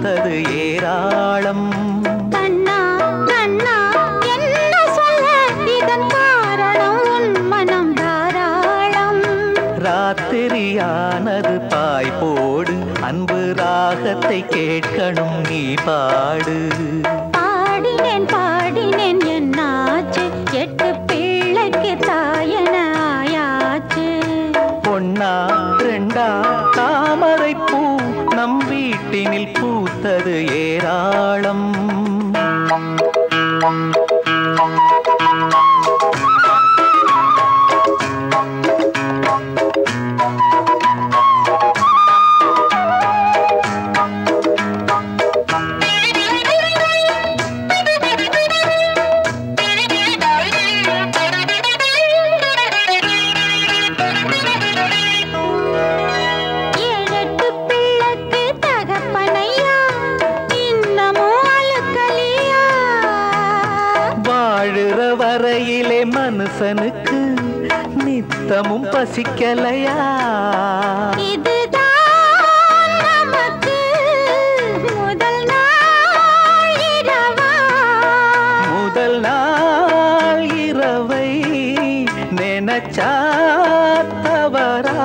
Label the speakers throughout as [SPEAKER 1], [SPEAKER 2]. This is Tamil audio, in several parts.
[SPEAKER 1] பூத்தது ஏராளம்
[SPEAKER 2] கண்ணா கண்ணா என்ன சொல்ல இதன் காரணம் உன் மனம் தாராளம்
[SPEAKER 1] ராத்திரியானது பாய் போடு அன்பு ராகத்தை கேட்கணும் நீ பாடு
[SPEAKER 2] பாடினேன் பாடினேன் என்னாச்சு எட்டு பிள்ளைக்கு தாயன ஆயாச்சு
[SPEAKER 1] பொன்னா ரெண்டா தாமரை பூ நம் வீட்டினில் பூத்தது ஏராளம்
[SPEAKER 2] ஏழெட்டு பிள்ளைக்கு தகப்பனையா இன்னமும் அழுக்கலியா
[SPEAKER 1] வாழுற வரையிலே மனுஷனுக்கு நித்தமும் பசிக்கலையா
[SPEAKER 2] இதுதான் நமக்கு முதல் நாள் இரவா
[SPEAKER 1] முதல் நாள் இரவை நினைச்சா தவறா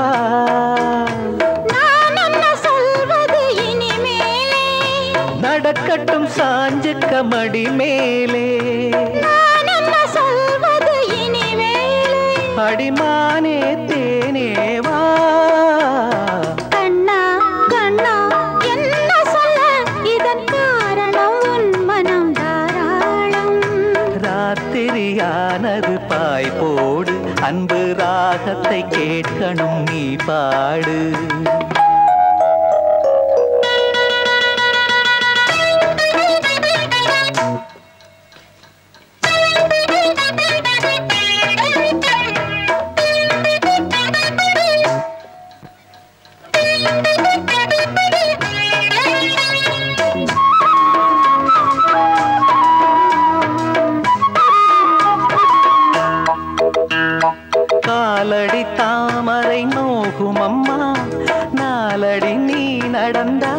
[SPEAKER 2] நான் என்ன சொல்வது இனிமேலே
[SPEAKER 1] நடக்கட்டும் சாஞ்சுக்க மடி மேலே
[SPEAKER 2] நான் என்ன சொல்வது இனிமேலே
[SPEAKER 1] அடிமானே தேனேவா
[SPEAKER 2] கண்ணா கண்ணா என்ன சொல்ல இதன் காரணம் உன் மனம் தாராளம்
[SPEAKER 1] ராத்திரியானது பாய் போடு அன்பு ராகத்தை கேட்கணும் நீ பாடு காலடி தாமரை நோகும் அம்மா நாலடி நீ நடந்தா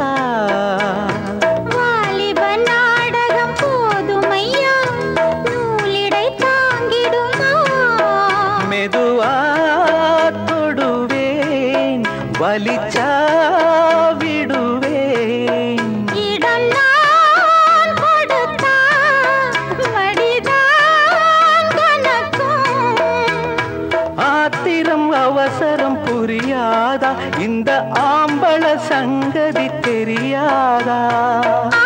[SPEAKER 2] வாலிப நாடகம் போதுமையா நூலிடை தாங்கிடுமா
[SPEAKER 1] மெதுவா தொடுவேன் வலிச்சா விடுவேன்
[SPEAKER 2] இடம் நான் கொடுத்தா வடிதான் கணக்கும்
[SPEAKER 1] ஆத்திரம் அவசரம் புரியாதா இந்த ஆம்பள சங்கதி தெரியாதா